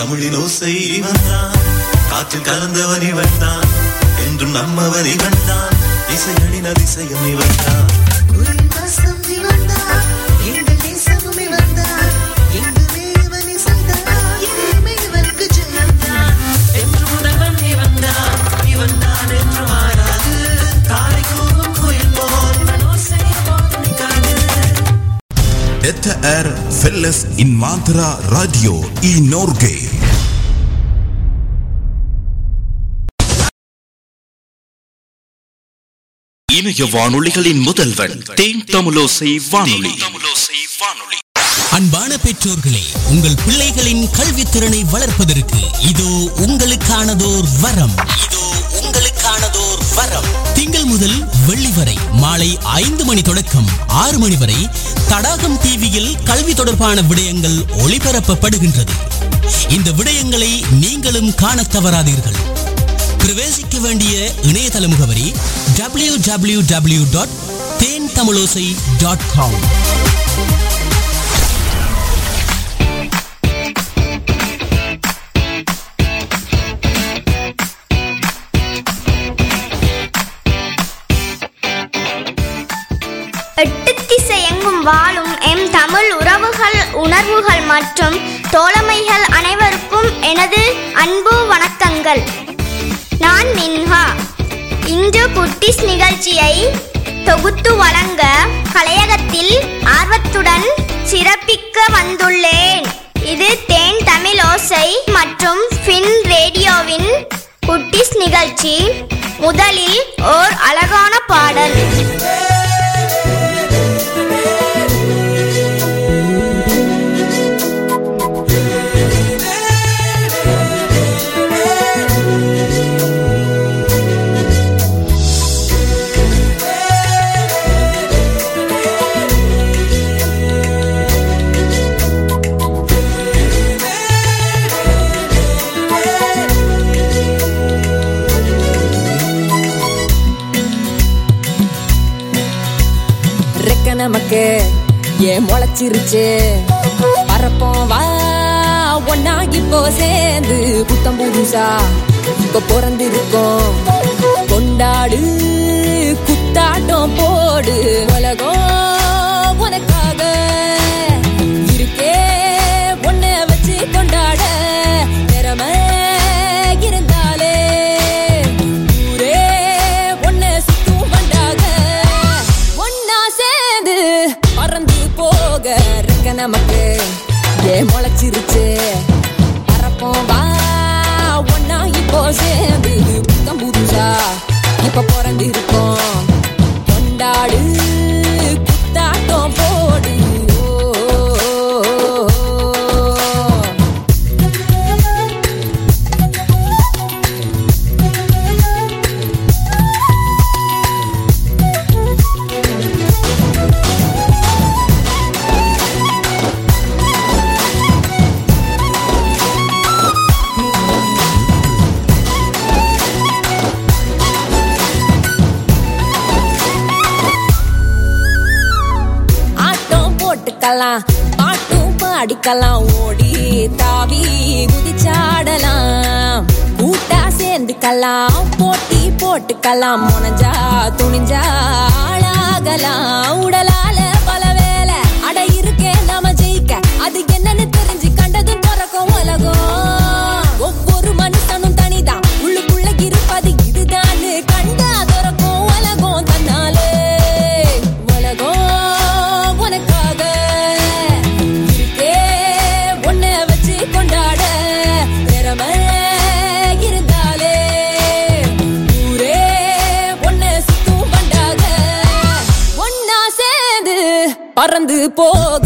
தமிழின் ஓசை இவன்தான் காற்றில் கலந்தவன் இவன்தான் என்றும் நம்மவன் இவன்தான் இசைகளின் அதிசயம் இவன்தான் Detta är Felles Invandrara Radio i Norge. இணைய வானொலிகளின் முதல்வன் தேன் தமிழோசை வானொலி அன்பான பெற்றோர்களே உங்கள் பிள்ளைகளின் கல்வித்திறனை வளர்ப்பதற்கு இதோ உங்களுக்கானதோர் வரம் இதோ உங்களுக்கானதோர் வரம் திங்கள் முதல் வெள்ளி வரை மாலை ஐந்து மணி தொடக்கம் ஆறு மணி வரை தடாகம் டிவியில் கல்வி தொடர்பான விடயங்கள் ஒளிபரப்பப்படுகின்றது இந்த விடயங்களை நீங்களும் காணத் தவறாதீர்கள் பிரவேசிக்க வேண்டிய இணையதள முகவரி டபிள்யூ டபிள்யூ டபிள்யூ டாட் தேன் தமிழோசை டாட் காம் எட்டு திசையெங்கும் வாழும் எம் தமிழ் உறவுகள் உணர்வுகள் மற்றும் தோழமைகள் அனைவருக்கும் எனது அன்பு வணக்கங்கள் நான் மின்ஹா இன்று குட்டிஸ் நிகழ்ச்சியை தொகுத்து வழங்க கலையகத்தில் ஆர்வத்துடன் சிறப்பிக்க வந்துள்ளேன் இது தேன் தமிழ் ஓசை மற்றும் ஃபின் ரேடியோவின் குட்டிஸ் நிகழ்ச்சி முதலில் ஓர் அழகான பாடல் ரெக்க நமக்கு ஏன் முளைச்சிருச்சு பறப்போம் வா ஒன்னா இப்போ சேர்ந்து புத்தம் புதுசா இப்போ பிறந்திருக்கோம் கொண்டாடு குத்தாட்டம் போடு உலகம் உனக்காக இருக்கே ஒன்ன வச்சு கொண்டாட திறமை இருந்தாலே ஊரே ஒன்ன சுத்தும் வண்டாக ஒன்னா சேர்ந்து பறந்து போக இருக்க நமக்கு ஏன் முளைச்சிருச்சு பறப்போம் வா ஒன்னா இப்போ சேர்ந்து புத்தம் புதுசா இப்ப பிறந்து இருக்கோம் கொண்டாடு குத்தாட்டம் போடு ஓ, ஓ, ஓ, ஓ. ஆட்டம் போட்டுக்கலாம் பாட்டும் பாடிக்கலாம் ஓடி தாவி குதிச்சாடலாம் கூட்டா சேர்ந்துக்கலாம் போட்டி போட்டுக்கலாம் முனைஞ்சா துணிஞ்சா ஆளாகலாம் உடலால பல வேலை அட இருக்கே நாம ஜெயிக்க அது என்னன்னு தெரிஞ்சு கண்டதும் பிறக்கும் உலகம் ஒவ்வொரு மனுஷனும் தனிதான் உள்ளுக்குள்ள இருப்பது இதுதான் கண்டா துறக்கும் உலகம் தன்னாலே உலகம் உனக்காக இருக்கே உன்னை வச்சு கொண்டாட திறமை இருந்தாலே ஊரே உன்னை சுத்தும் வண்டாக ஒன்னா சேர்ந்து பறந்து போக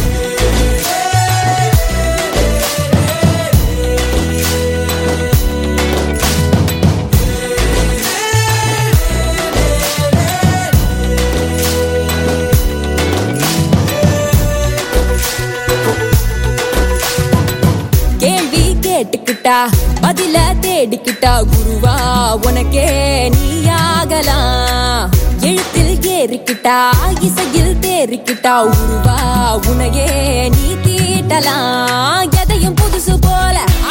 கேள்வி கேட்டுக்கிட்டா பதில தேடிக்கிட்டா குருவா உனக்கே நீயாகலாம் எழுத்தில் ஏறிக்கிட்டா இசையில் தேறிக்கிட்டா உருவா உனையே நீ தீட்டலாம் எதையும் புதுசு போல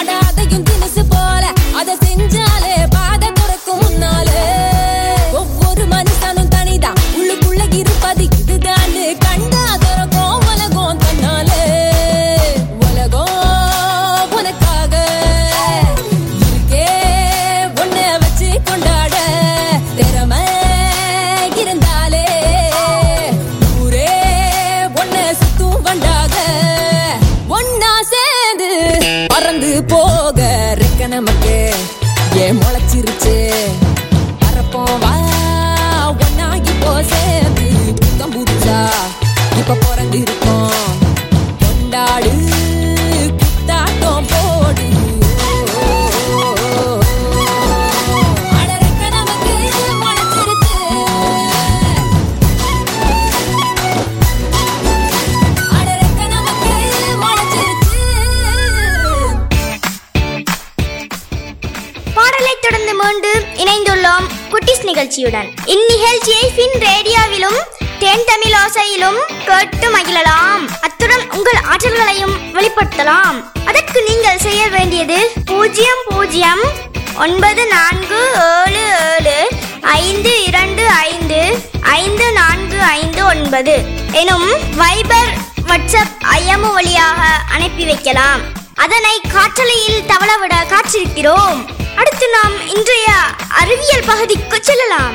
இப்ப பிறந்திருக்கோம் கொண்டாடு புத்தாட்டம் போடு அடரக்க நமக்கு முளைச்சிருக்கு. அடரக்க நமக்கு முளைச்சிருக்கு. பாடலை தொடர்ந்து மீண்டும் இணைந்துள்ளோம் குட்டிஸ் நிகழ்ச்சியுடன் இந்நிகழ்ச்சியை ஃபின் ரேடியோவிலும் தேன் தமிழ் ஓசையிலும் கேட்டு மகிழலாம் அத்துடன் உங்கள் ஆற்றல்களையும் வெளிப்படுத்தலாம் அதற்கு நீங்கள் செய்ய வேண்டியது பூஜ்ஜியம் பூஜ்ஜியம் ஒன்பது நான்கு ஏழு ஏழு ஐந்து இரண்டு ஐந்து ஐந்து நான்கு ஐந்து ஒன்பது எனும் வைபர் வாட்ஸ்அப் ஐஎம்ஓ வழியாக அனுப்பி வைக்கலாம் அதனை காற்றலையில் தவளவிட காத்திருக்கிறோம் அடுத்து நாம் இன்றைய அறிவியல் பகுதிக்கு செல்லலாம்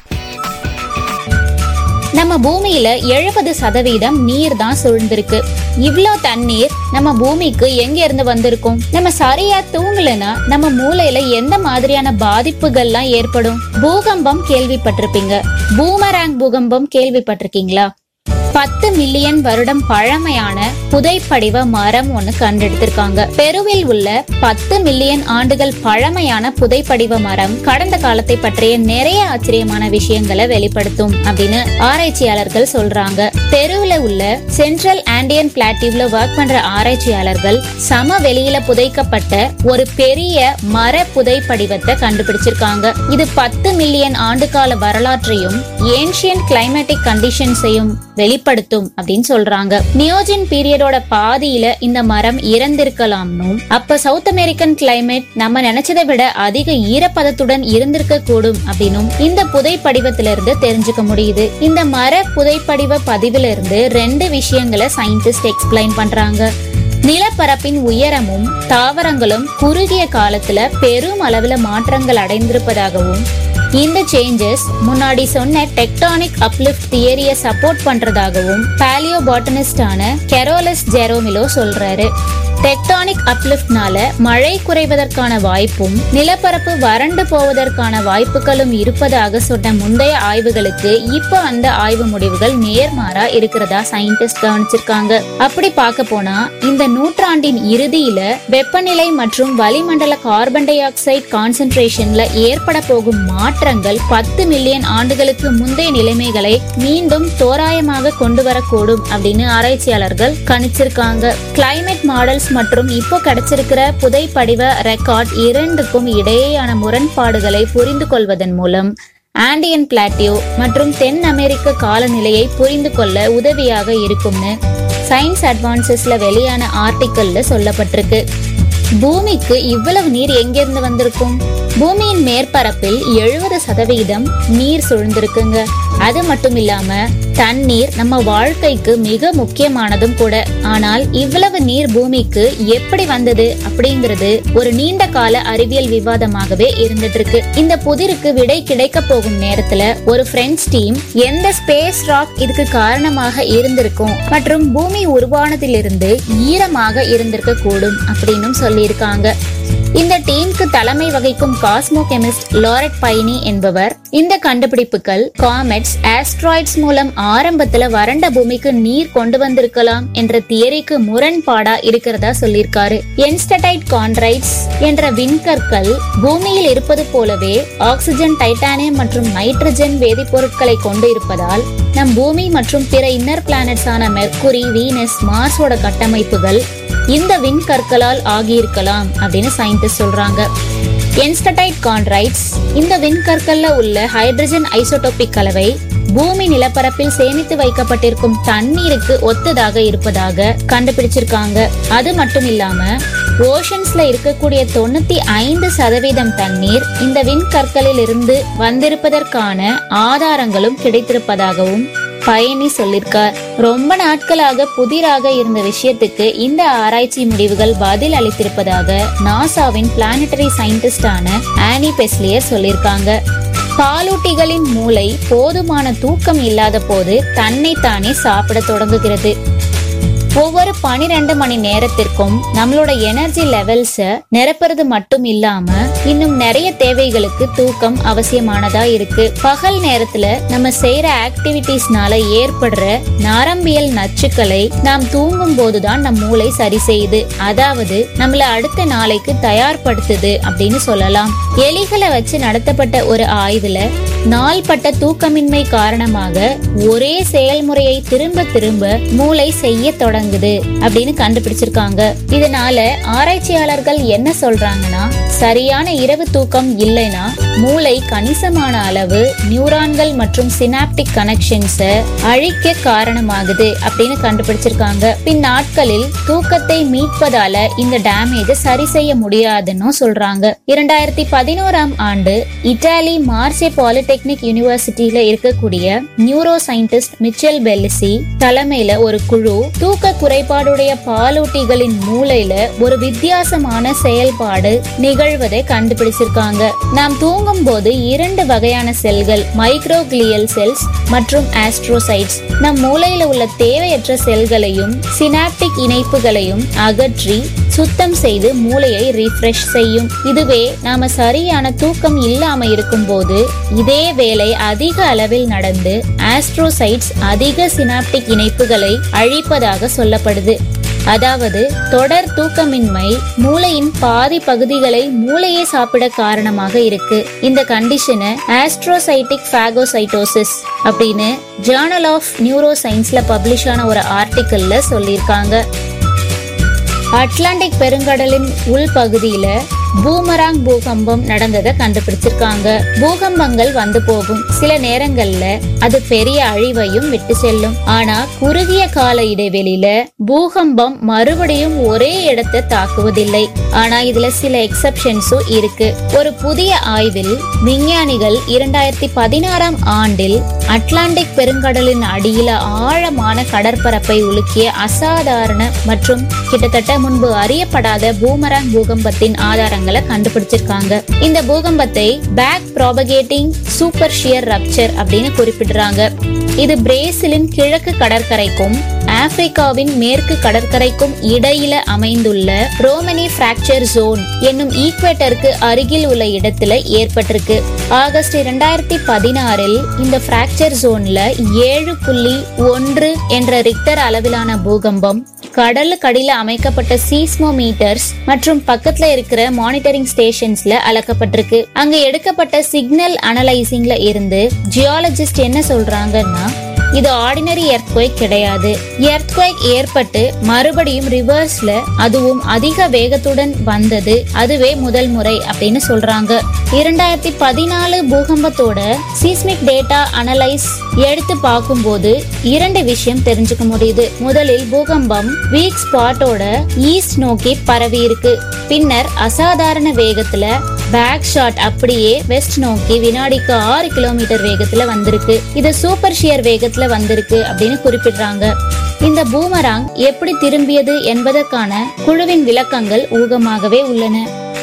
நம்ம பூமியில எழுபது சதவீதம் நீர் தான் சூழ்ந்திருக்கு இவ்ளோ தண்ணீர் நம்ம பூமிக்கு எங்க இருந்து வந்திருக்கும் நம்ம சரியா தூங்கலைன்னா நம்ம மூளையில எந்த மாதிரியான பாதிப்புகள்லாம் ஏற்படும் பூகம்பம் கேள்விப்பட்டிருப்பீங்க பூமராங் பூகம்பம் கேள்விப்பட்டிருக்கீங்களா பத்து மில்லியன் வருடம் பழமையான புதைப்படிவ மரம் ஒண்ணு கண்டெடுத்திருக்காங்க பெருவில் உள்ள பத்து மில்லியன் ஆண்டுகள் பழமையான புதைப்படிவ மரம் கடந்த காலத்தை பற்றிய நிறைய ஆச்சரியமான விஷயங்களை வெளிப்படுத்தும் அப்படின்னு ஆராய்ச்சியாளர்கள் சொல்றாங்க பெருவில் உள்ள சென்ட்ரல் ஆண்டியன் பிளாட்டிவ்ல ஒர்க் பண்ற ஆராய்ச்சியாளர்கள் சம வெளியில புதைக்கப்பட்ட ஒரு பெரிய மர புதைப்படிவத்தை கண்டுபிடிச்சிருக்காங்க இது பத்து மில்லியன் ஆண்டுகால வரலாற்றையும் ஏன்ஷியன் கிளைமேட்டிக் கண்டிஷன்ஸையும் வெளிப்படுத்தும் அப்படின்னு சொல்றாங்க நியோஜின் பீரியடோட பாதியில இந்த மரம் இறந்திருக்கலாம்னும் அப்ப சவுத் அமெரிக்கன் கிளைமேட் நம்ம நினைச்சதை விட அதிக ஈரப்பதத்துடன் இருந்திருக்க கூடும் அப்படின்னும் இந்த புதைப்படிவத்திலிருந்து தெரிஞ்சுக்க முடியுது இந்த மர புதைப்படிவ பதிவிலிருந்து ரெண்டு விஷயங்களை சயின்டிஸ்ட் எக்ஸ்பிளைன் பண்றாங்க நிலப்பரப்பின் உயரமும் தாவரங்களும் குறுகிய காலத்துல பெரும் அளவுல மாற்றங்கள் அடைந்திருப்பதாகவும் இந்த சேஞ்சஸ் முன்னாடி சொன்ன டெக்டானிக் அப்லிஃப்ட் தியரிய சப்போர்ட் பண்றதாகவும் பாலியோ பாட்டனிஸ்டான கெரோலஸ் ஜெரோமிலோ சொல்றாரு டெக்டானிக் அப்லிஃப்ட்னால மழை குறைவதற்கான வாய்ப்பும் நிலப்பரப்பு வறண்டு போவதற்கான வாய்ப்புகளும் இருப்பதாக சொன்ன முந்தைய ஆய்வுகளுக்கு இப்ப அந்த ஆய்வு முடிவுகள் நேர்மாறா இருக்கிறதா சயின்டிஸ்ட் கவனிச்சிருக்காங்க அப்படி பார்க்க போனா இந்த நூற்றாண்டின் இறுதியில வெப்பநிலை மற்றும் வளிமண்டல கார்பன் டை ஆக்சைடு கான்சென்ட்ரேஷன்ல ஏற்பட போகும் மாற்றங்கள் பத்து மில்லியன் ஆண்டுகளுக்கு முந்தைய நிலைமைகளை மீண்டும் தோராயமாக கொண்டு வரக்கூடும் அப்படின்னு ஆராய்ச்சியாளர்கள் கணிச்சிருக்காங்க கிளைமேட் மாடல்ஸ் மற்றும் இப்போ கிடைச்சிருக்கிற புதைப்படிவ ரெக்கார்ட் இரண்டுக்கும் இடையேயான முரண்பாடுகளை புரிந்து கொள்வதன் மூலம் ஆண்டியன் பிளாட்டியோ மற்றும் தென் அமெரிக்க காலநிலையை புரிந்து கொள்ள உதவியாக இருக்கும்னு சயின்ஸ் அட்வான்சஸ்ல வெளியான ஆர்டிக்கல்ல சொல்லப்பட்டிருக்கு பூமிக்கு இவ்வளவு நீர் எங்கிருந்து வந்திருக்கும் பூமியின் மேற்பரப்பில் எழுபது சதவீதம் நீர் சூழ்ந்திருக்குங்க அது மட்டும் இல்லாம தண்ணீர் நம்ம வாழ்க்கைக்கு மிக முக்கியமானதும் கூட ஆனால் இவ்வளவு நீர் பூமிக்கு எப்படி வந்தது அப்படிங்கிறது ஒரு நீண்ட கால அறிவியல் விவாதமாகவே இருந்துட்டு இருக்கு இந்த புதிருக்கு விடை கிடைக்க போகும் நேரத்துல ஒரு பிரெஞ்ச் டீம் எந்த ஸ்பேஸ் ராக் இதுக்கு காரணமாக இருந்திருக்கும் மற்றும் பூமி உருவானதிலிருந்து ஈரமாக இருந்திருக்க கூடும் அப்படின்னும் சொல்லியிருக்காங்க இந்த டீமுக்கு தலைமை வகிக்கும் காஸ்மோ கெமிஸ்ட் லாரெட் பைனி என்பவர் இந்த கண்டுபிடிப்புகள் காமெட்ஸ் ஆஸ்ட்ராய்ட்ஸ் மூலம் ஆரம்பத்துல வறண்ட பூமிக்கு நீர் கொண்டு வந்திருக்கலாம் என்ற தியரிக்கு முரண்பாடா இருக்கிறதா சொல்லியிருக்காரு என்ஸ்டடைட் கான்ட்ரைட்ஸ் என்ற விண்கற்கள் பூமியில் இருப்பது போலவே ஆக்சிஜன் டைட்டானியம் மற்றும் நைட்ரஜன் வேதிப்பொருட்களை கொண்டு இருப்பதால் நம் பூமி மற்றும் பிற இன்னர் பிளானட்ஸான மெர்க்குரி வீனஸ் மார்ஸோட கட்டமைப்புகள் இந்த விண்கற்களால் ஆகியிருக்கலாம் அப்படின்னு சயின்டிஸ்ட் சொல்றாங்க என்ஸ்டடைட் கான்ட்ரைட்ஸ் இந்த விண்கற்கள்ல உள்ள ஹைட்ரஜன் ஐசோடோபிக் கலவை பூமி நிலப்பரப்பில் சேமித்து வைக்கப்பட்டிருக்கும் தண்ணீருக்கு ஒத்ததாக இருப்பதாக கண்டுபிடிச்சிருக்காங்க அது மட்டும் இல்லாம ஓஷன்ஸ்ல இருக்கக்கூடிய தொண்ணூத்தி ஐந்து சதவீதம் தண்ணீர் இந்த விண்கற்களில் இருந்து வந்திருப்பதற்கான ஆதாரங்களும் கிடைத்திருப்பதாகவும் பயணி சொல்லியிருக்கார் ரொம்ப நாட்களாக புதிராக இருந்த விஷயத்துக்கு இந்த ஆராய்ச்சி முடிவுகள் பதில் அளித்திருப்பதாக நாசாவின் பிளானட்டரி சயின்டிஸ்டான ஆனி பெஸ்லியர் சொல்லியிருக்காங்க பாலூட்டிகளின் மூளை போதுமான தூக்கம் இல்லாத போது தன்னைத்தானே சாப்பிட தொடங்குகிறது ஒவ்வொரு பனிரெண்டு மணி நேரத்திற்கும் நம்மளோட எனர்ஜி லெவல்ஸ நிரப்புறது மட்டும் இல்லாம இன்னும் நிறைய தேவைகளுக்கு தூக்கம் அவசியமானதா இருக்கு பகல் நேரத்துல நம்ம செய்யற ஆக்டிவிட்டிஸ்னால ஏற்படுற நரம்பியல் நச்சுக்களை நாம் தூங்கும் போதுதான் நம் மூளை சரி செய்யுது அதாவது நம்மள அடுத்த நாளைக்கு தயார்படுத்துது அப்படின்னு சொல்லலாம் எலிகளை வச்சு நடத்தப்பட்ட ஒரு ஆய்வுல நாள்பட்ட தூக்கமின்மை காரணமாக ஒரே செயல்முறையை திரும்ப திரும்ப மூளை செய்ய தொடங்குது அப்படின்னு கண்டுபிடிச்சிருக்காங்க இதனால ஆராய்ச்சியாளர்கள் என்ன சொல்றாங்கன்னா சரியான இரவு தூக்கம் இல்லைன்னா மூளை கணிசமான அளவு நியூரான்கள் மற்றும் சினாப்டிக் கனெக்ஷன்ஸ அழிக்க காரணமாகுது அப்படின்னு கண்டுபிடிச்சிருக்காங்க பின் நாட்களில் தூக்கத்தை மீட்பதால இந்த டேமேஜ சரி செய்ய முடியாதுன்னு சொல்றாங்க இரண்டாயிரத்தி பதினோராம் ஆண்டு இத்தாலி மார்சே பாலிடெக்னிக் யூனிவர்சிட்டியில இருக்கக்கூடிய நியூரோ சயின்டிஸ்ட் மிச்சல் பெல்லிசி தலைமையில ஒரு குழு தூக்க குறைபாடுடைய பாலூட்டிகளின் மூளையில ஒரு வித்தியாசமான செயல்பாடு நிகழ்வதை கண்டுபிடிச்சிருக்காங்க நாம் தூங்கும் போது இரண்டு வகையான செல்கள் மைக்ரோகிளியல் செல்ஸ் மற்றும் ஆஸ்ட்ரோசைட்ஸ் நம் மூளையில உள்ள தேவையற்ற செல்களையும் சினாப்டிக் இணைப்புகளையும் அகற்றி சுத்தம் செய்து மூளையை ரீஃப்ரெஷ் செய்யும் இதுவே நாம சரியான தூக்கம் இல்லாம இருக்கும்போது இதே வேலை அதிக அளவில் நடந்து ஆஸ்ட்ரோசைட்ஸ் அதிக சினாப்டிக் இணைப்புகளை அழிப்பதாக சொல்லப்படுது அதாவது தொடர் தூக்கமின்மை மூளையின் பாதி பகுதிகளை மூளையே சாப்பிட காரணமாக இருக்கு இந்த கண்டிஷனை ஆஸ்ட்ரோசைட்டிக் ஃபேகோசைட்டோசிஸ் அப்படின்னு ஜேர்னல் ஆஃப் நியூரோ சயின்ஸ்ல பப்ளிஷ் ஆன ஒரு ஆர்டிக்கல்ல சொல்லியிருக்காங்க அட்லாண்டிக் பெருங்கடலின் உள்பகுதியில பூமராங் பூகம்பம் நடந்ததை கண்டுபிடிச்சிருக்காங்க பூகம்பங்கள் வந்து போகும் சில நேரங்கள்ல அது பெரிய அழிவையும் விட்டு செல்லும் ஆனா குறுகிய கால இடைவெளியில பூகம்பம் மறுபடியும் ஒரே இடத்தை தாக்குவதில்லை ஆனா இதுல சில எக்ஸப்ஷன்ஸும் இருக்கு ஒரு புதிய ஆய்வில் விஞ்ஞானிகள் இரண்டாயிரத்தி பதினாறாம் ஆண்டில் அட்லாண்டிக் பெருங்கடலின் அடியில ஆழமான கடற்பரப்பை உலுக்கிய அசாதாரண மற்றும் கிட்டத்தட்ட முன்பு அறியப்படாத பூமராங் பூகம்பத்தின் ஆதாரங்களை கண்டுபிடிச்சிருக்காங்க இந்த பூகம்பத்தை back propagating super shear rupture அப்படின்னு குறிப்பிடுறாங்க இது பிரேசிலின் கிழக்கு கடற்கரைக்கும் ஆப்பிரிக்காவின் மேற்கு கடற்கரைக்கும் இடையில அமைந்துள்ள ரோமனி பிராக்சர் ஜோன் என்னும் ஈக்வேட்டருக்கு அருகில் உள்ள இடத்துல ஏற்பட்டிருக்கு ஆகஸ்ட் இரண்டாயிரத்தி பதினாறில் இந்த பிராக்சர் ஜோன்ல ஏழு புள்ளி ஒன்று என்ற ரிக்டர் அளவிலான பூகம்பம் கடலுக்கடியில அமைக்கப்பட்ட சீஸ்மோமீட்டர்ஸ் மற்றும் பக்கத்துல இருக்கிற மானிட்டரிங் ஸ்டேஷன்ஸ்ல அளக்கப்பட்டிருக்கு அங்க எடுக்கப்பட்ட சிக்னல் அனலைசிங்ல இருந்து ஜியாலஜிஸ்ட் என்ன சொல்றாங்கன்னா இது ஆர்டினரி எர்த்குவைக் கிடையாது எர்த்குவைக் ஏற்பட்டு மறுபடியும் ரிவர்ஸ்ல அதுவும் அதிக வேகத்துடன் வந்தது அதுவே முதல் முறை அப்படின்னு சொல்றாங்க இரண்டாயிரத்தி பதினாலு பூகம்பத்தோட சீஸ்மிக் டேட்டா அனலைஸ் எடுத்து பார்க்கும்போது இரண்டு விஷயம் தெரிஞ்சுக்க முடியுது முதலில் பூகம்பம் வீக் ஸ்பாட்டோட ஈஸ்ட் நோக்கி பரவி இருக்கு பின்னர் அசாதாரண வேகத்துல பேக் ஷாட் அப்படியே வெஸ்ட் நோக்கி வினாடிக்கு ஆறு கிலோமீட்டர் வேகத்துல வந்திருக்கு இது சூப்பர் ஷியர் வேகத்துல வந்திருக்கு அப்படின்னு குறிப்பிடுறாங்க இந்த பூமராங் எப்படி திரும்பியது என்பதற்கான குழுவின் விளக்கங்கள் ஊகமாகவே உள்ளன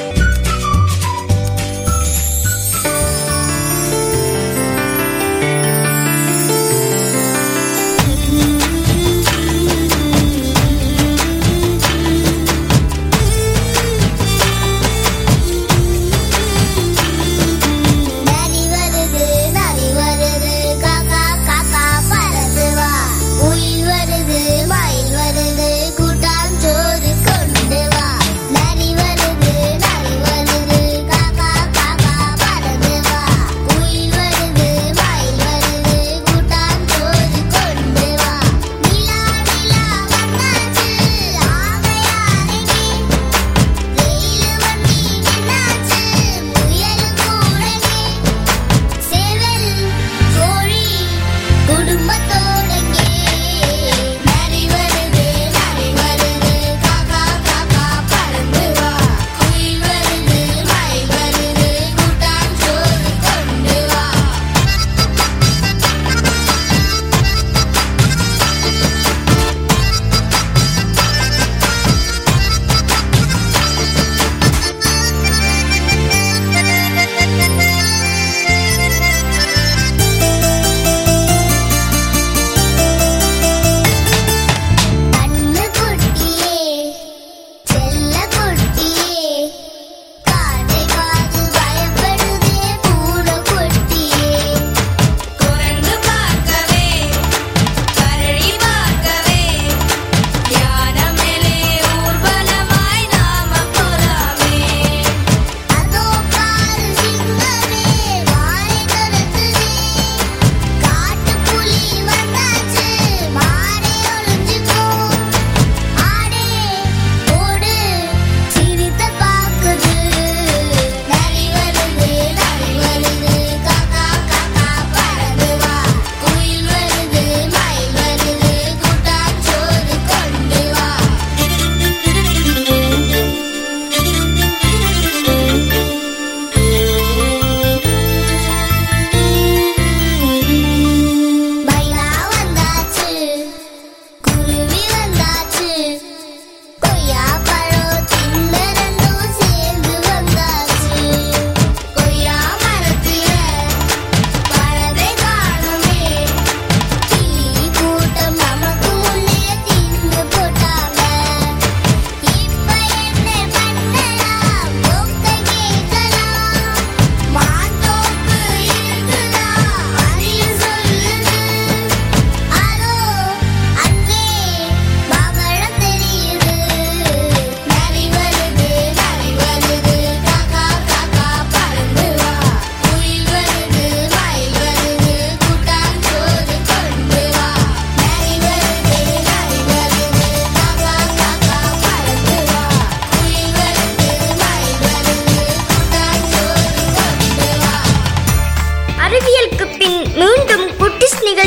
நரி வருது நரி வருது காக்கா காக்கா பறந்து வா உயில் வருது மயில் வருது கூட்டாஞ்சோறு கொண்டு வா நரி வருது நரி வருது காக்கா காக்கா பறந்து வா உயில் வருது மயில் வருது கூட்டாஞ்சோறு கொண்டு வா நிலா நிலா வந்தாச்சு ஆமையானே வெயில் வண்டி நின்னாச்சு புயல் கூடவே சேவல் கோழி குடும்பத்தோடங்கே நரி வருது நரி வருது காக்கா காக்கா பறந்து வா குயில் வருது மயில் வருது கூட்டாஞ்சோறு கொண்டு வா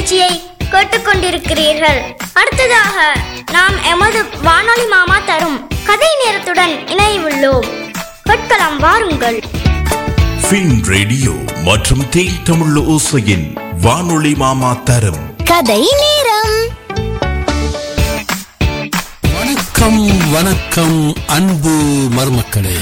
நிகழ்ச்சியை கேட்டுக்கொண்டிருக்கிறீர்கள் அடுத்ததாக நாம் எமது வானொலி மாமா தரும் கதை நேரத்துடன் இணையுள்ளோம் கேட்கலாம் வாருங்கள் ஃபின் ரேடியோ மற்றும் தேன் தமிழ் ஓசையின் வானொலி மாமா தரும் கதை நேரம் வணக்கம் வணக்கம் அன்பு மருமக்களே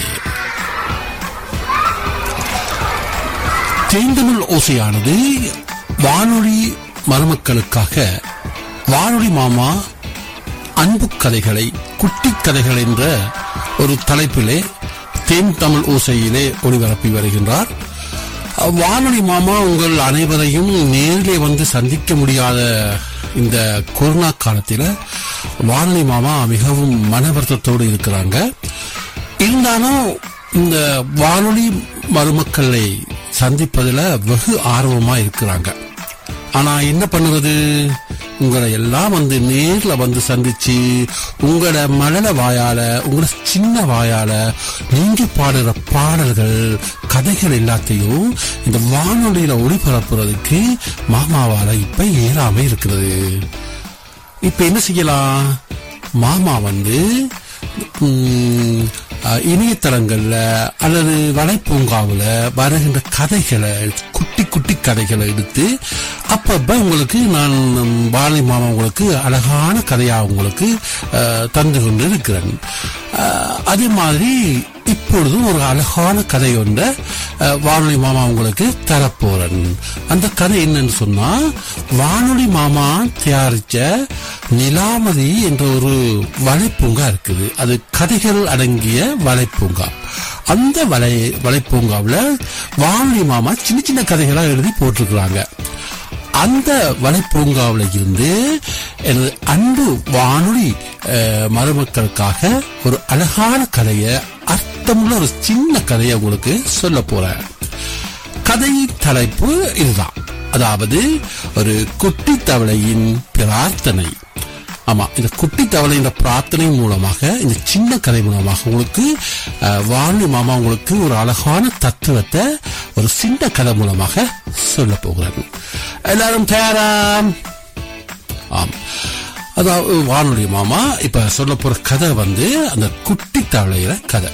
தேந்தமிழ் ஓசையானது வானொலி மருமக்களுக்காக வானொலி மாமா அன்பு கதைகளை குட்டி கதைகள் என்ற ஒரு தலைப்பிலே தேன் தமிழ் ஓசையிலே ஒளிபரப்பி வருகின்றார் வானொலி மாமா உங்கள் அனைவரையும் நேரிலே வந்து சந்திக்க முடியாத இந்த கொரோனா காலத்தில் வானொலி மாமா மிகவும் மன வருத்தத்தோடு இருக்கிறாங்க இருந்தாலும் இந்த வானொலி மருமக்களை சந்திப்பதில் வெகு ஆர்வமா இருக்கிறாங்க ஆனா என்ன பண்ணுவது உங்களை எல்லாம் வந்து நேர்ல வந்து சந்திச்சு உங்களோட மழல வாயால உங்களோட சின்ன வாயால நீங்க பாடுற பாடல்கள் கதைகள் எல்லாத்தையும் இந்த வானொலியில ஒளிபரப்புறதுக்கு மாமாவால இப்ப இயலாம இருக்கிறது இப்ப என்ன செய்யலாம் மாமா வந்து ம், அஹ், இணையதளங்கள்ல அல்லது வலைப்பூங்காவுல வருகின்ற கதைகளை குட்டி குட்டி கதைகளை எடுத்து அப்பப்ப உங்களுக்கு நான் பாலை மாமா உங்களுக்கு அழகான கதையா உங்களுக்கு அஹ், தந்து கொண்டு இருக்கிறேன் அஹ், அதே மாதிரி இப்பொழுதும் ஒரு அழகான கதை ஒன்றை அஹ், வானொலி மாமா உங்களுக்கு தரப்போறேன் அந்த கதை என்னன்னு சொன்னா வானொலி மாமா தயாரிச்ச நிலாமதி என்ற ஒரு வலைப்பூங்கா இருக்குது அது கதைகள் அடங்கிய வலைப்பூங்கா அந்த வலை வலைப்பூங்காவுல வானொலி மாமா சின்ன சின்ன கதைகளா எழுதி போட்டிருக்கிறாங்க அந்த வலைப்பூங்காவில் இருந்து எனது அன்பு வானொலி அஹ், மருமக்களுக்காக ஒரு அழகான கதையை அர்த்தமுள்ள ஒரு சின்ன கதையை உங்களுக்கு சொல்ல போறேன் கதை தலைப்பு இதுதான் அதாவது ஒரு குட்டி தவளையின் பிரார்த்தனை ஆமா இந்த குட்டி தவளை இந்த பிரார்த்தனை மூலமாக இந்த சின்ன கதை மூலமாக உங்களுக்கு அஹ், வானொலி மாமா உங்களுக்கு ஒரு அழகான தத்துவத்தை ஒரு சின்ன கதை மூலமாக சொல்ல போகிறேன் எல்லாரும் தயாரா ஆம் அதாவது வானொலி மாமா இப்ப சொல்ல போற கதை வந்து அந்த குட்டி தவளையில கதை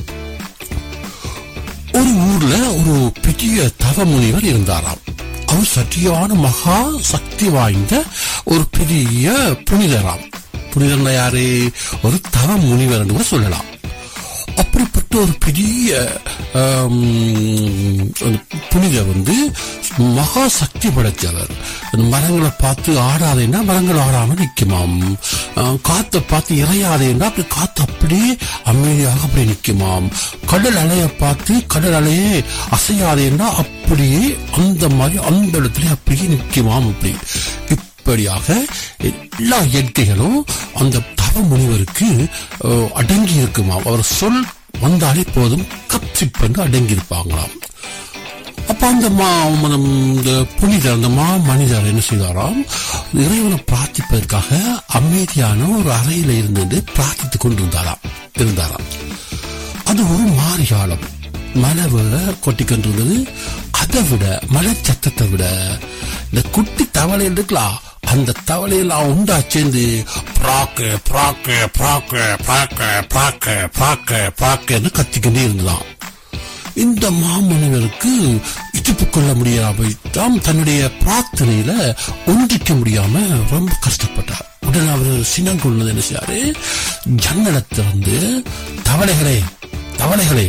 ஒரு ஊர்ல ஒரு பெரிய தவ முனிவர் இருந்தாராம் அவர் சற்றியான மகா சக்தி வாய்ந்த ஒரு பெரிய புனிதராம் புனிதர்னா யாரு ஒரு தவ முனிவர் என்று கூட சொல்லலாம் அப்படிப்பட்ட ஒரு பெரிய ஆம், அந்த புனிதர் வந்து மகா சக்தி படைத்தவர் அந்த மரங்களை பார்த்து ஆடாதேன்னா மரங்கள் ஆடாம நிக்குமாம் ஆ, காத்தை பார்த்து இறையாதேன்னா அப்படி காத்து அப்படியே அமைதியாக அப்படியே நிக்குமாம் கடல் அலையை பார்த்து கடல் அலையே அசையாதேன்னா அப்படியே அந்த மாதிரி அந்த இடத்துல அப்படியே நிக்குமாம் அப்படி இப்படியாக எல்லா இயற்கைகளும் அந்த தவ முனிவருக்கு அஹ், அடங்கி இருக்குமாம் அவர் சொல் வந்தாலே போதும் கப்சிப்பென்று அடங்கி இருப்பாங்களாம் அப்ப அந்த மா மனம் இந்த புனிதர் அந்த மா மனிதர் என்ன செய்தாராம் இறைவனை பிரார்த்திப்பதற்காக அமைதியான ஒரு அறையில இருந்து பிரார்த்தித்துக் கொண்டிருந்தாராம் இருந்தாராம் அது ஒரு மாரிகாலம் மழை விட கொட்டி கொண்டிருந்தது அதை விட மழை சத்தத்தை விட இந்த குட்டி தவளை இருக்கலாம் அந்த தவளையெல்லாம் உண்டா சேர்ந்து பிராக்கு பிராக்கு பிராக்கு பிராக்கு பிராக்கு பிராக்கு பிராக்குன்னு கத்திக்கிட்டே இருந்ததாம் இந்த மாமனிதருக்கு இடிப்பு கொள்ள முடியாம தான் தன்னுடைய பிரார்த்தனையில ஒன்றிக்க முடியாம ரொம்ப கஷ்டப்பட்டார் உடனே அவர் சினங்கொள்ளது என்ன செய்யாரு ஜன்னலை திறந்து தவளைகளே தவளைகளே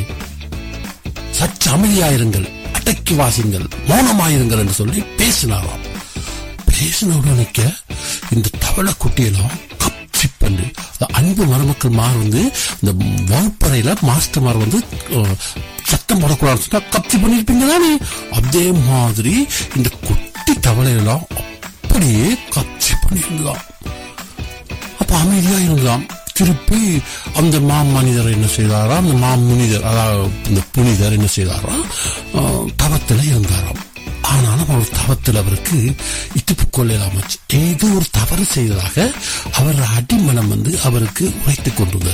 சற்று அமைதியாயிருங்கள் அடக்கி வாசிங்கள் மௌனமாயிருங்கள் என்று சொல்லி பேசினாராம் பேசின உடனேக்க இந்த தவளை குட்டியெல்லாம் கப்சி பண்ணு அந்த அன்பு மருமக்கள் மார் வந்து இந்த வகுப்பறையில மாஸ்டர் மார் வந்து அஹ், சத்தம் போடக்கூடாதுன்னு சொன்னா கப்சி பண்ணிருப்பீங்க தானே அதே மாதிரி இந்த குட்டி தவளையெல்லாம் அப்படியே கப்சி பண்ணியிருந்தான் அப்ப அமைதியா இருந்தாம் திருப்பி அந்த மா மனிதர் என்ன செய்தாராம் அந்த மா முனிதர் அதாவது இந்த புனிதர் என்ன செய்தாராம் அஹ், தவத்துல இருந்தாராம் ஆனாலும் அவர் தவத்தில் அவருக்கு இட்டுப்பு கொள்ளலாமச்சு ஏதோ ஒரு தவறு செய்ததாக அவர் அடிமனம் வந்து அவருக்கு உரைத்துக் கொண்டிருந்ததாம்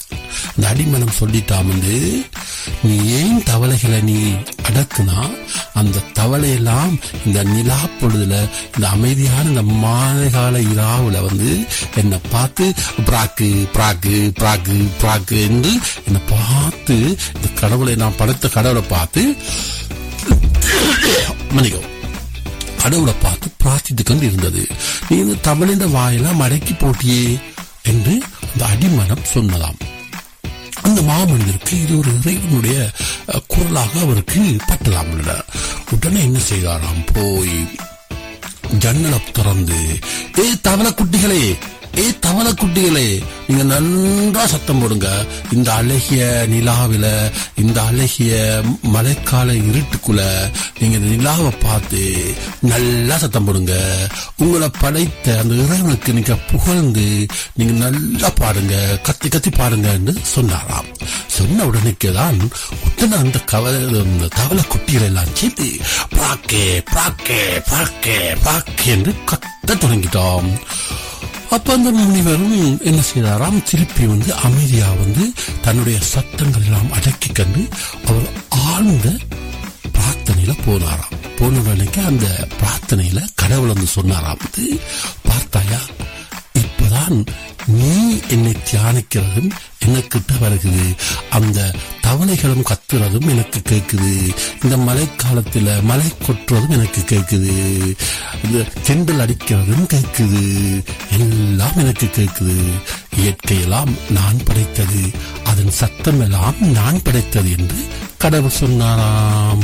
இந்த அடிமனம் சொல்லிட்டான் வந்து நீ ஏன் தவளைகளை நீ அடக்குனா அந்த தவளையெல்லாம் இந்த நிலா பொழுதுல இந்த அமைதியான இந்த மாலைகால இராவுல வந்து என்னை பார்த்து பிராக்கு பிராக்கு பிராக்கு பிராக்கு என்று என்னை பார்த்து இந்த கடவுளை நான் படைத்த கடவுளை பார்த்து மன்னிக்கவும் கடவுளை பார்த்து பிரார்த்தித்துக் கொண்டு இருந்தது நீ இந்த தமிழின் வாயெல்லாம் மடக்கி போட்டியே என்று அந்த அடிமனம் சொன்னதாம் அந்த மாமனிதருக்கு இது ஒரு இறைவனுடைய அஹ், குரலாக அவருக்கு பட்டலாம் உடனே என்ன செய்தாராம் போய் ஜன்னலை திறந்து ஏ தவளை குட்டிகளே ஏ தவளை குட்டிகளே நீங்க நன்றா சத்தம் போடுங்க இந்த அழகிய நிலாவில இந்த அழகிய மழைக்கால இருட்டுக்குள்ள நீங்க இந்த நிலாவை பார்த்து நல்லா சத்தம் போடுங்க உங்களை படைத்த அந்த இறைவனுக்கு நீங்க புகழ்ந்து நீங்க நல்லா பாடுங்க கத்தி கத்தி பாடுங்கன்னு சொன்னாராம் சொன்ன உடனேக்கு தான் உடனே அந்த கவ அந்த தவளை குட்டிகள் எல்லாம் சேர்த்து பிராக்கே பிராக்கே பிராக்கே பிராக்கே என்று கத்த தொடங்கிட்டோம் அப்ப அந்த முனிவரும் என்ன செய்தாராம் திருப்பி வந்து அமைதியா வந்து தன்னுடைய சத்தங்கள் எல்லாம் அடக்கி கண்டு அவர் ஆழ்ந்த பிரார்த்தனையில போனாராம் போன உடனேக்கு அந்த பிரார்த்தனையில கடவுள் வந்து சொன்னாராம் வந்து பார்த்தாயா இப்பதான் நீ என்னை தியானிக்கிறதும் எனக்கிட்ட வருகுது அந்த தவளைகளும் கத்துறதும் எனக்கு கேக்குது இந்த மழைக்காலத்துல மழை கொட்டுறதும் எனக்கு கேக்குது இந்த செண்டல் அடிக்கிறதும் கேக்குது எல்லாம் எனக்கு கேக்குது இயற்கையெல்லாம் நான் படைத்தது அதன் சத்தம் எல்லாம் நான் படைத்தது என்று கடவுள் சொன்னாராம்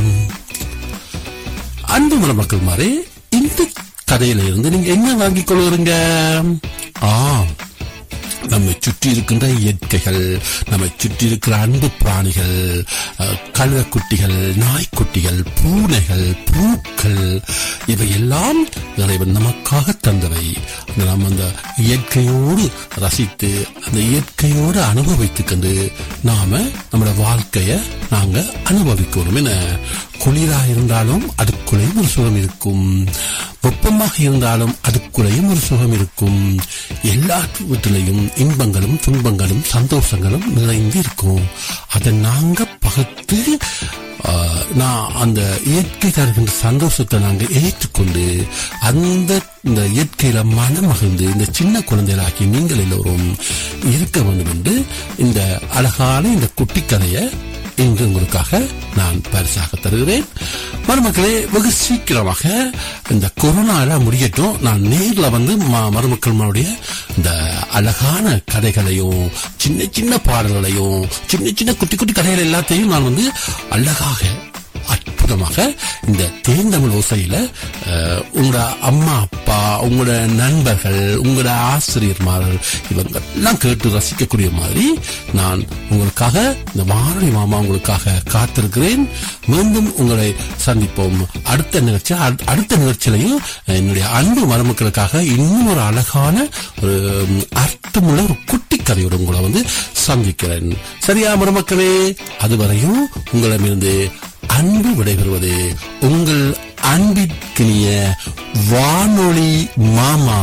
அன்பு மணமக்கள் மாதிரி இந்த கதையில இருந்து நீங்க என்ன வாங்கிக் கொள்ளுறீங்க ஆ நம்மை சுற்றி இருக்கின்ற இயற்கைகள் நம்மை சுற்றி இருக்கிற அன்பு பிராணிகள் அஹ், கழுதைக்குட்டிகள் நாய்க்குட்டிகள் பூனைகள் பூக்கள் இவையெல்லாம் இறைவன் நமக்காக தந்தவை நாம் அந்த இயற்கையோடு ரசித்து அந்த இயற்கையோடு அனுபவித்துக் கொண்டு நாம நம்மளோட வாழ்க்கைய நாங்க அனுபவிக்கணும் என குளிரா இருந்தாலும் அதுக்குள்ளேயும் ஒரு சுகம் இருக்கும் வெப்பமாக இருந்தாலும் அதுக்குள்ளேயும் ஒரு சுகம் இருக்கும் எல்லாவற்றிலையும் இன்பங்களும் துன்பங்களும் சந்தோஷங்களும் நிறைந்து இருக்கும் அதை நாங்க பகுத்து ஆஹ், நான் அந்த இயற்கை தருகின்ற சந்தோஷத்தை நாங்க ஏற்றுக்கொண்டு அந்த இந்த இயற்கையில மனம் மகிழ்ந்து இந்த சின்ன குழந்தைகளாக்கி நீங்கள் எல்லோரும் இருக்க வேண்டும் என்று இந்த அழகான இந்த குட்டி கதையை இன்று உங்களுக்காக நான் பரிசாக தருகிறேன் மருமக்களே வெகு சீக்கிரமாக இந்த கொரோனா எல்லாம் முடியட்டும் நான் நேர்ல வந்து ம- மருமக்களுடைய இந்த அழகான கதைகளையும் சின்ன சின்ன பாடல்களையும் சின்ன சின்ன குட்டி குட்டி கதைகள் எல்லாத்தையும் நான் வந்து அழகாக அற்புதமாக இந்த தேர்ந்தமிழ் ஓசையில அஹ், உங்களோட அம்மா அப்பா உங்களோட நண்பர்கள் உங்களோட ஆசிரியர்மார்கள் இவங்க எல்லாம் கேட்டு ரசிக்கக்கூடிய மாதிரி நான் உங்களுக்காக இந்த வானொலி மாமா உங்களுக்காக காத்திருக்கிறேன் மீண்டும் உங்களை சந்திப்போம் அடுத்த நிகழ்ச்சி அடு- அடுத்த நிகழ்ச்சியிலையும் என்னுடைய அன்பு மருமக்களுக்காக இன்னும் ஒரு அழகான ஒரு ம், அர்த்தமுள்ள ஒரு குட்டி கதையோடு உங்களை வந்து சந்திக்கிறேன் சரியா மருமக்களே அதுவரையும் உங்களிடமிருந்து அன்பு விடைபெறுவது உங்கள் அன்பிற்கினிய வானொலி மாமா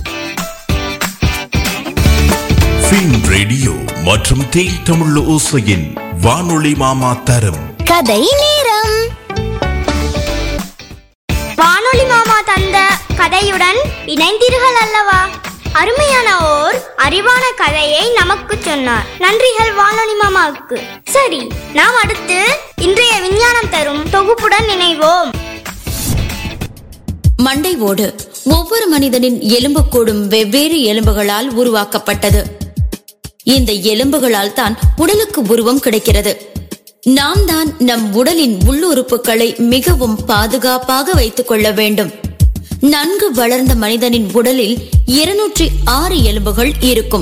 ஃபின் ரேடியோ மற்றும் தேய் தமிழ் ஓசையின் வானொலி மாமா தரும் கதை நேரம் வானொலி மாமா தந்த கதையுடன் இணைந்தீர்கள் அல்லவா அருமையான ஓர் அறிவான கதையை நமக்கு சொன்னார் நன்றிகள் வானொலி மாமாவுக்கு சரி நாம் அடுத்து இன்றைய விஞ்ஞானம் தரும் தொகுப்புடன் இணைவோம் மண்டை ஓடு ஒவ்வொரு மனிதனின் எலும்புக்கூடும் வெவ்வேறு எலும்புகளால் உருவாக்கப்பட்டது இந்த எலும்புகளால் தான் உடலுக்கு உருவம் கிடைக்கிறது நாம் தான் நம் உடலின் உள்ளுறுப்புகளை மிகவும் பாதுகாப்பாக வைத்துக் கொள்ள வேண்டும் நன்கு வளர்ந்த மனிதனின் உடலில் இருநூற்றி ஆறு எலும்புகள் இருக்கும்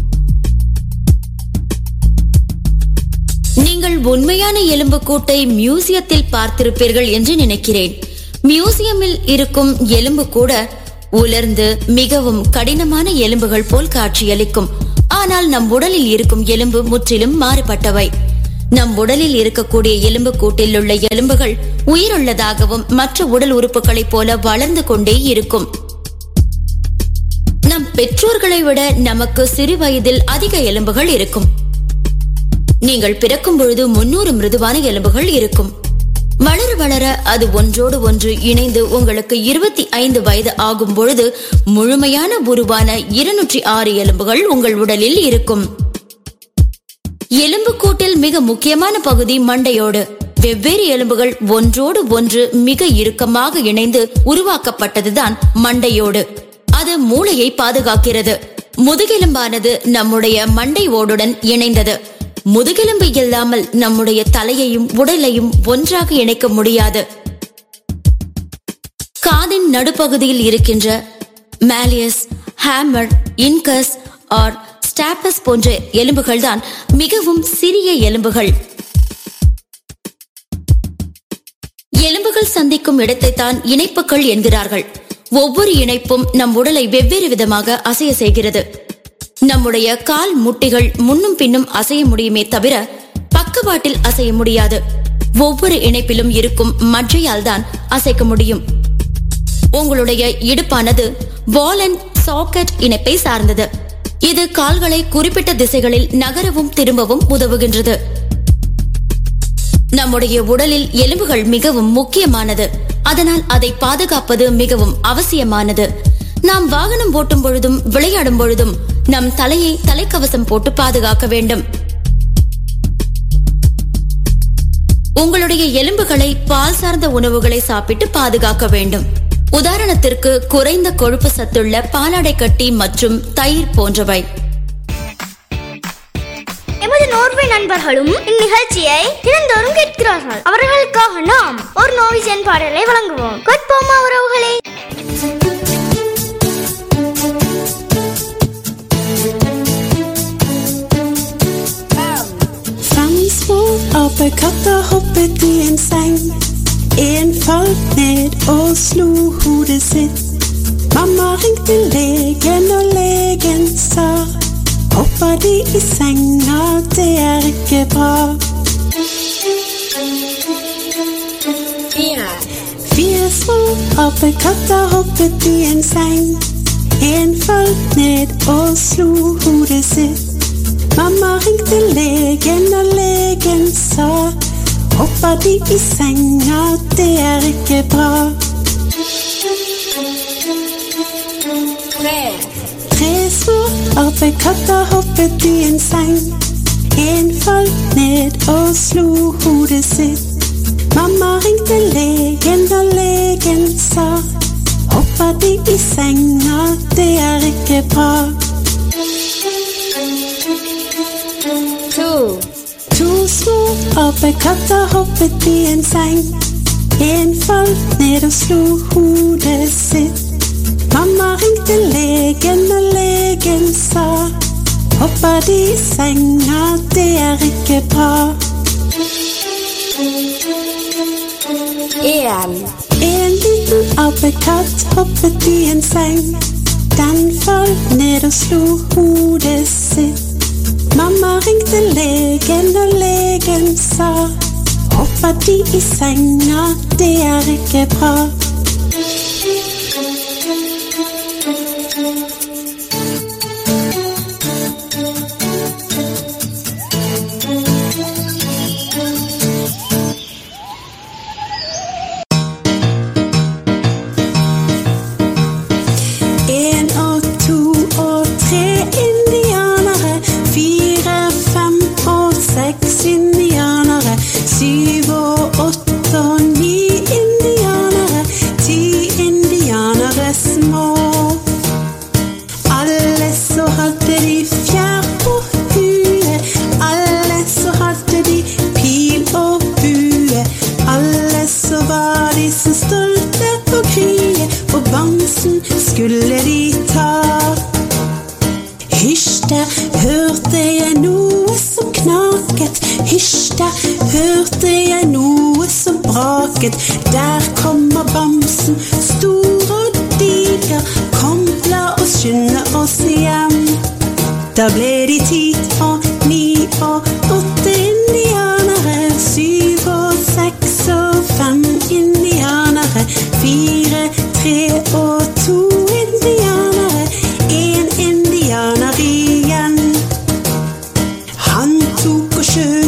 நீங்கள் உண்மையான எலும்புக்கூட்டை மியூசியத்தில் பார்த்திருப்பீர்கள் என்று நினைக்கிறேன் மியூசியமில் இருக்கும் எலும்பு கூட உலர்ந்து மிகவும் கடினமான எலும்புகள் போல் காட்சியளிக்கும் ஆனால் நம் உடலில் இருக்கும் எலும்பு முற்றிலும் மாறுபட்டவை நம் உடலில் இருக்கக்கூடிய எலும்பு கூட்டில் உள்ள எலும்புகள் உயிருள்ளதாகவும் மற்ற உடல் உறுப்புகளைப் போல வளர்ந்து கொண்டே இருக்கும் நம் பெற்றோர்களை விட நமக்கு சிறு வயதில் அதிக எலும்புகள் இருக்கும் நீங்கள் பிறக்கும் பொழுது முன்னூறு மிருதுவான எலும்புகள் இருக்கும் வளர வளர அது ஒன்றோடு ஒன்று இணைந்து உங்களுக்கு இருபத்தி ஐந்து வயது ஆகும் பொழுது முழுமையான உருவான இருநூற்றி ஆறு எலும்புகள் உங்கள் உடலில் இருக்கும் எலும்புக்கூட்டில் மிக முக்கியமான பகுதி மண்டையோடு வெவ்வேறு எலும்புகள் ஒன்றோடு ஒன்று மிக இறுக்கமாக இணைந்து உருவாக்கப்பட்டதுதான் மண்டையோடு அது மூளையை பாதுகாக்கிறது முதுகெலும்பானது நம்முடைய மண்டை ஓடுடன் இணைந்தது முதுகெலும்பு இல்லாமல் நம்முடைய தலையையும் உடலையும் ஒன்றாக இணைக்க முடியாது காதின் நடுப்பகுதியில் இருக்கின்ற malleus hammer incus or stapes போன்ற எலும்புகள் தான் மிகவும் சிறிய எலும்புகள் எலும்புகள் சந்திக்கும் இடத்தை தான் இணைப்புகள் என்கிறார்கள் ஒவ்வொரு இணைப்பும் நம் உடலை வெவ்வேறு விதமாக அசைய செய்கிறது நம்முடைய கால் முட்டிகள் முன்னும் பின்னும் அசைய முடியுமே தவிர பக்கவாட்டில் அசைய முடியாது ஒவ்வொரு இணைப்பிலும் இருக்கும் மற்றையால் தான் அசைக்க முடியும் உங்களுடைய இடுப்பானது பால் அண்ட் சாக்கெட் இணைப்பை சார்ந்தது இது கால்களை குறிப்பிட்ட திசைகளில் நகரவும் திரும்பவும் உதவுகின்றது நம்முடைய உடலில் எலும்புகள் மிகவும் முக்கியமானது அதனால் அதை பாதுகாப்பது மிகவும் அவசியமானது நாம் வாகனம் ஓட்டும் பொழுதும் விளையாடும் பொழுதும் நம் தலையை தலைக்கவசம் போட்டு பாதுகாக்க வேண்டும் உங்களுடைய எலும்புகளை பால் சார்ந்த உணவுகளை சாப்பிட்டு பாதுகாக்க வேண்டும் உதாரணத்திற்கு குறைந்த கொழுப்பு சத்துள்ள பாலாடை கட்டி மற்றும் தயிர் போன்றவை எமது நோர்வே நண்பர்களும் இந்நிகழ்ச்சியை தினந்தோறும் கேட்கிறார்கள் அவர்களுக்காக நாம் ஒரு நோவிஜன் பாடலை வழங்குவோம் கேட்போமா உறவுகளே Fanns små apekatter hoppet i en seng. En falt ned og slo hodet sitt. Mamma ringte legen, og legen sa Hoppa de i senga, det er ikke bra. Fire små apekatter hoppet i en seng. En falt ned og slo hodet sitt. Mamma ringte legen, og legen sa Hoppa de i senga, det er ikke bra. Tre små apekatter hoppet i en seng. En falt ned og slo hodet sitt. Mamma ringte legen, og legen sa Hoppa de i senga, det er ikke bra. To små apekatter hoppet i en seng. En falt ned og slo hodet sitt. Mamma ringte legen, og legen sa Hoppa de i senga, det er ikke bra. En liten apekatt hoppet i en seng. Den falt ned og slo hodet sitt. Mamma ringte legen, og legen sa Hoppa de i senga, det er ikke bra. En og to og tre indianere. Fire, fem og seks indianere. Syv og åtte og ni indianere. Ti indianere små. Alle så hadde de fjær på huet. Alle så hadde de pil og bue. Alle så var de så stolte på kriget, for bamsen skulle de ta. Hysj, der hørte jeg noe som knaket. Hysj, der hørte jeg noe som braket. Der kommer bamsen, stor og diger. Kom, la oss skynde oss hjem. Da ble de ti og ni og åtte indianere. Syv og seks og fem indianere. Fire, tre og to indianere. En indianer igjen. Han tok og skjøt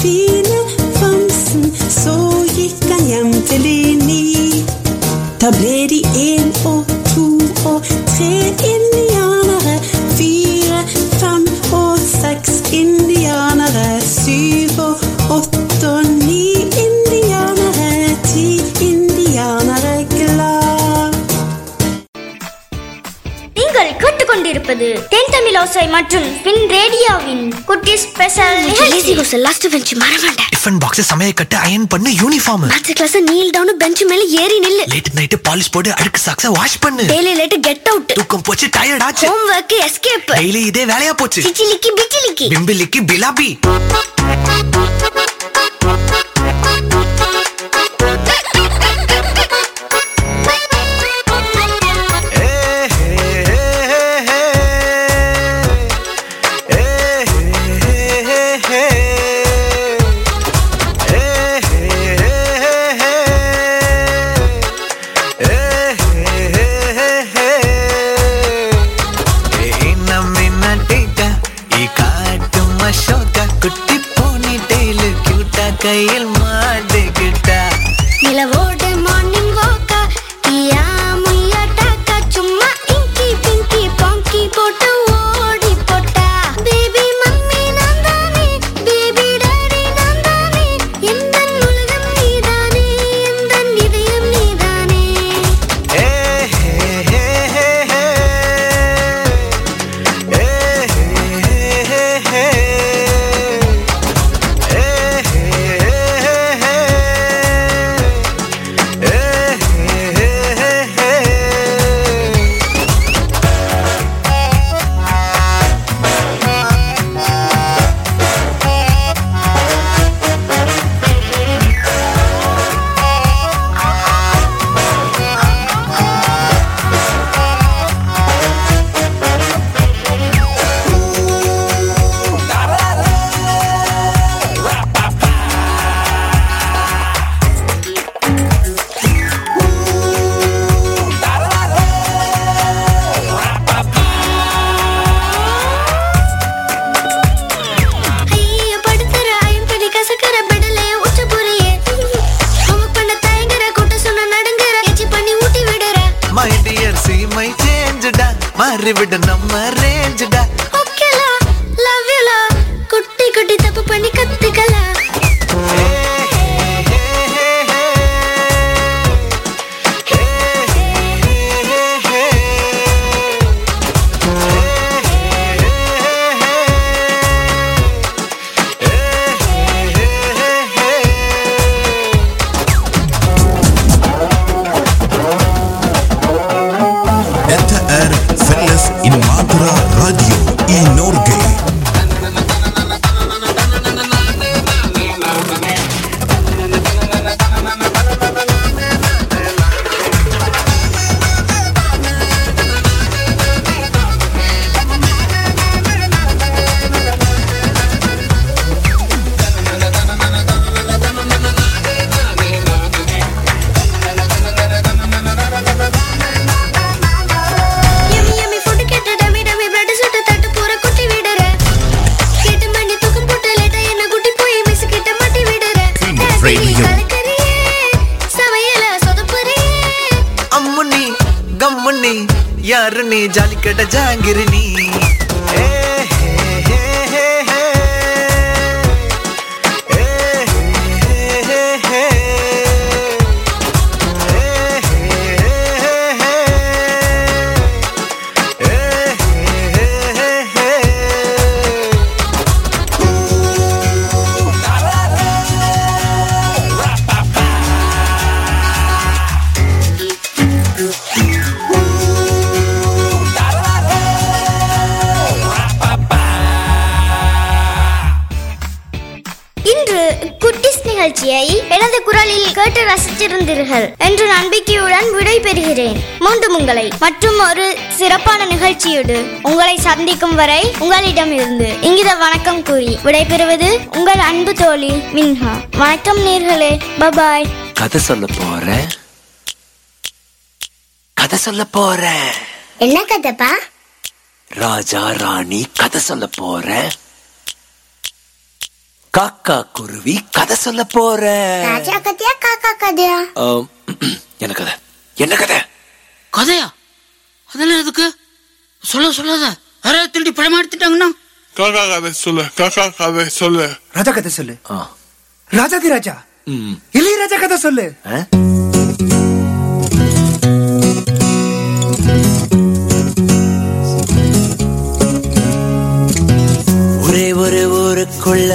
fine Fansen, så gikk han hjem til de ni. Da ble de en og to og tre indianere. Fire, fem og seks indianere. Syv og åtte og ni indianere. Ti indianere glad. நீங்கள் கேட்டுக்கொண்டிருப்பது தென் தமிழ் ஓசை மற்றும் பின் ரேடியோவின் குட்டி special நிகழ்ச்சி last bench மறவாண்ட tiffin box சமைய கட்டு அயன் பண்ணு யூனிஃபார்ம் அடுத்த கிளாஸ் நீல் டவுன் பெஞ்ச் மேல ஏறி நில்லு லேட் நைட் பாலிஷ் போட்டு அழுக்கு சாக்ஸ வாஷ் பண்ணு டெய்லி லேட் கெட் அவுட் தூக்கம் போச்சு டயர்ட் ஆச்சு ஹோம் ஒர்க் எஸ்கேப் டெய்லி இதே வேலையா போச்சு சிச்சிலிக்கி பிச்சிலிக்கி பிம்பிலிக்கு பிலாபி குட்டி போனி டெய்லு கியூட்டா கையில் மாட்டுக்கிட்டா நிலவோட மார்னிங் வாக்கா கியா முய்யா டாக்கா சும்மா இங்கி பிங்கி பாங்கி போட்டு ஓடி போட்டா பேபி மம்மி நான் தானே பேபி டாடி நான் தானே எந்த உலகம் நீதானே எந்த இதயம் நீதானே ஐயோ படுத்துற ஐம்படி கசக்கற பெடலே உச்ச புரியே ஹோம்வொர்க் பண்ண தயங்குற கூட்ட சொன்ன நடுங்குற எச்சி பண்ணி ஊட்டி விடுற மை டியர் சி மை சேஞ்சுடா மாறி விட நம்ம ரேஞ்சுடா ஓகேலா லவ் யூலா குட்டி குட்டி தப்பு பண்ணி கத்துக்கலாம் Detta är Felles in Madra Radio i Norge. Yummy yummy food கேட்டு டமி டமி பிளட் சுட்டு தட்டு பூர குட்டி விடுற கேட்டு மணி தூக்கம் போட்டு லேட்டா என்ன குட்டி போய் மிஸ் கிட்ட மாட்டி விடுற Radio. கலக்கறியே சமையல சொதப்புறியே அம்முனி கம்முனி யாரு நீ ஜாலிக்கட்ட ஜாங்கிரி நீ ஏ, ஹே, ஹே, ஹே, ஹே. ஏ, ஹே, ஹே, ஹே, ஹே. ஏ, ஹே, ஹே, ஹே, ஹே. ஏ, ஹே, ஹே, ஹே, ஹே. இன்று குட்டிஸ் நிகழ்ச்சியை எனது குரலில் கேட்டு ரசித்திருந்தீர்கள் என்று நம்பிக்கையுடன் விடை பெறுகிறேன் மீண்டும் உங்களை மற்றும் ஒரு சிறப்பான நிகழ்ச்சியோடு உங்களை சந்திக்கும் வரை உங்களிடமிருந்து இங்கித வணக்கம் கூறி விடைபெறுவது உங்கள் அன்பு தோழி மின்ஹா வணக்கம் நேர்களே பபாய் கதை சொல்ல போறேன் கதை சொல்ல போறேன் என்ன கதைப்பா ராஜா ராணி கதை சொல்ல போறேன் காக்கா குருவி கதை சொல்ல போறேன் ராஜா கதையா காக்கா கதையா ஆம், என்ன கதை என்ன கதை கதையா அதெல்லாம் எதுக்கு சொல்ல சொல்லாத யாராவது திருடி படமா எடுத்துட்டாங்கன்னா காக்கா கதை சொல்லு காக்கா கதை சொல்லு ராஜா கதை சொல்லு ஆ. ராஜாதி ராஜா ம். இளையராஜா கதை சொல்லு ஆ? ஒரே ஒரு ஊருக்குள்ள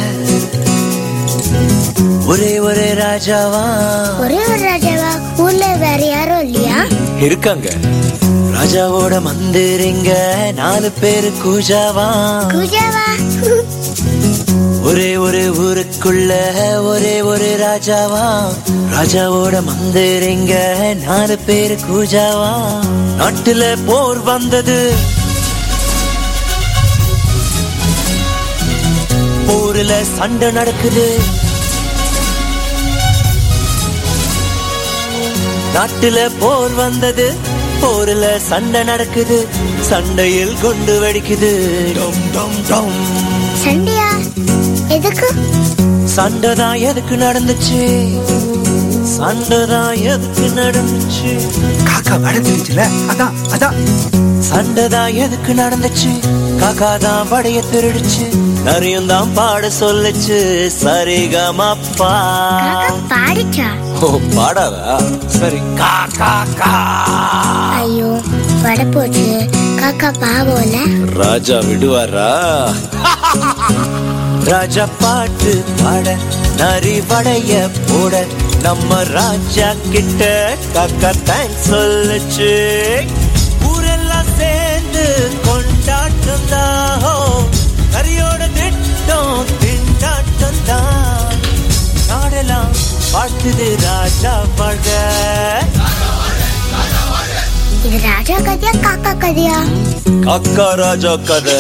ஒரே ஒரு ராஜாவா ஒரே ஒரு ராஜாவா ஊர்ல வேற யாரும் இல்லையா இருக்காங்க ராஜாவோட மந்திரிங்க நாலு பேரு கூஜாவா குஜாவா ஒரே ஒரு ஊருக்குள்ள ஒரே ஒரு ராஜாவா ராஜாவோட மந்திரிங்க நாலு பேரு கூஜாவா நாட்டுல போர் வந்தது போர்ல சண்டை நடக்குது நாட்டுல போர் வந்தது போர்ல சண்டை நடக்குது சண்டையில் குண்டு வெடிக்குது டம் டம் டம் சண்டையா எதுக்கு சண்டைதான் எதுக்கு நடந்துச்சு சண்டைதான் எதுக்கு நடந்துச்சு காக்கா வடை தெரிஞ்சுல அதான் அதான் சண்டைதான் எதுக்கு நடந்துச்சு காக்கா தான் படைய திருடுச்சு நரியும் தான் பாட சொல்லுச்சு சரிகமப்பா காக்கா பாடிச்சா ஓ பாடாதா சரி காக்கா கா ஐயோ வடை போச்சு காக்கா பாவோல ராஜா விடுவாரா ராஜா பாட்டு பாட நரி வடைய போட நம்ம ராஜா கிட்ட காக்கா தேங்க்ஸ் சொல்லுச்சு ஊரெல்லாம் சேர்ந்து கொண்டாட்டம் தான் நரியோட திட்டம் திண்டாட்டம் தான் நாடெல்லாம் வாழ்த்துது ராஜா வாழ்க இது ராஜா கதையா காக்கா கதையா காக்கா ராஜா கதை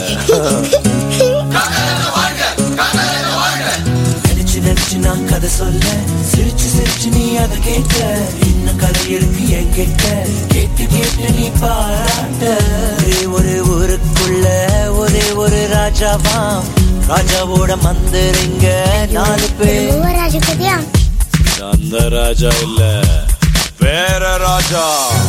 நினைச்சு நினைச்சு நான் கதை சொல்ல சிரிச்சு சிரிச்சு நீ அதை கேட்க இன்னும் கதை இருக்கு என்கிட்ட கேட்டு கேட்டு நீ பாராட்ட ஒரே ஒரு ஊருக்குள்ள ஒரே ஒரு ராஜாவா ராஜாவோட மந்திரிங்க நாலு பேர் ஒவ்வொரு ராஜா கதையா அந்த ராஜா இல்ல வேற ராஜா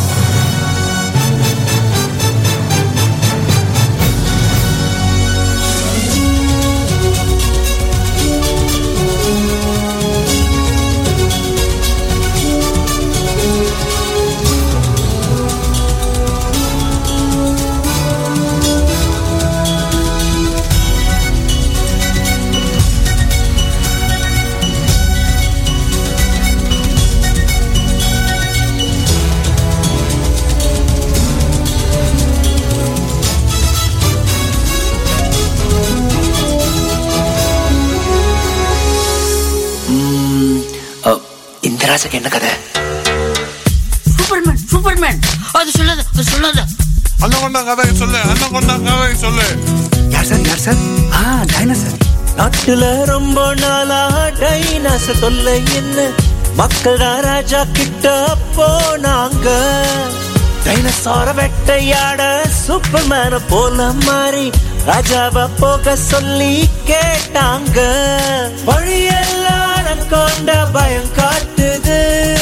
ம், அ, இந்த ராஜாக்கு என்ன கதை சூப்பர்மேன் சூப்பர்மேன் அது சொல்லாத அது சொல்லாத அண்ணன் கொண்டா கதை சொல்லு அண்ணன் கொண்டா கதை சொல்லு யார் சார் யார் சார் ஆ டைனோசர் நாட்டுல ரொம்ப நாளா டைனாசர் தொல்லை என்ன மக்கள் தான் ராஜா கிட்ட போனாங்க டைனசார வேட்டையாட சூப்பர்மேன போல மாறி ராஜாவ போக சொல்லி கேட்டாங்க வழியெல்லாம் கொண்ட பயம் காட்டுது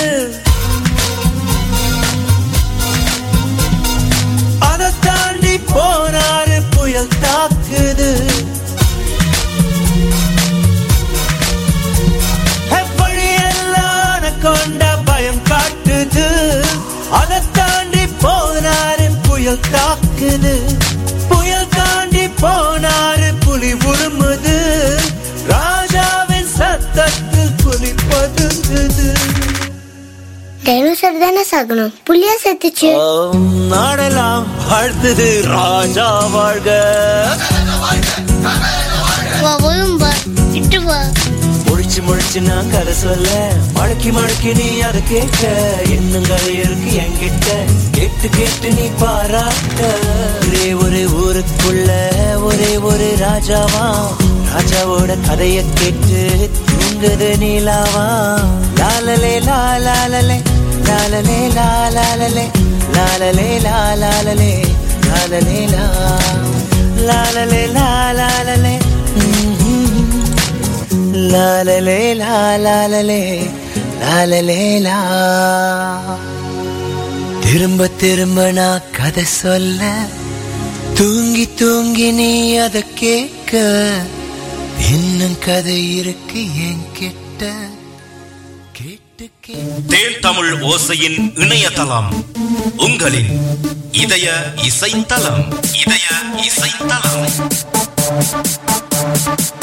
அதை தாண்டி போனாரு புயல் தாக்குது எப்படியெல்லாம் கொண்ட பயம் காட்டுது அதை தாண்டி போனாரு புயல் தாக்குது புயல் தாண்டி போனாரு புலி உருமுது ராஜாவின் சத்தத்தில் புலி பதுங்குது டைனோசர் தானே சாகணும் புள்ளியா செத்துச்சு ஓம் நாடெல்லாம் வாழ்த்துது ராஜா வாழ்க வா ஒழும்பா இட்டு வா முழிச்சு முழிச்சு நான் கதை சொல்ல மடக்கி மடக்கி நீ அதை கேட்க இன்னும் கதை இருக்கு என்கிட்ட கேட்டு கேட்டு நீ பாராட்ட ஒரே ஒரு ஊருக்குள்ள ஒரே ஒரு ராஜாவா ராஜாவோட கதைய கேட்டு தூங்குது நீலாவா லாலலே லாலாலலே லாலலே லாலாலலே லாலலே லாலாலலே லாலலே லா லாலலே லாலாலலே ம்ஹும். லாலலே லாலலே லாலலே லா திரும்ப திரும்ப நான் கதை சொல்ல தூங்கி தூங்கி நீ அதை கேட்க இன்னும் கதை இருக்கு என் கிட்ட தேன் தமிழ் ஓசையின் இணையதளம் உங்களின் இதய இசைத்தலம் இதய இசைத்தலம்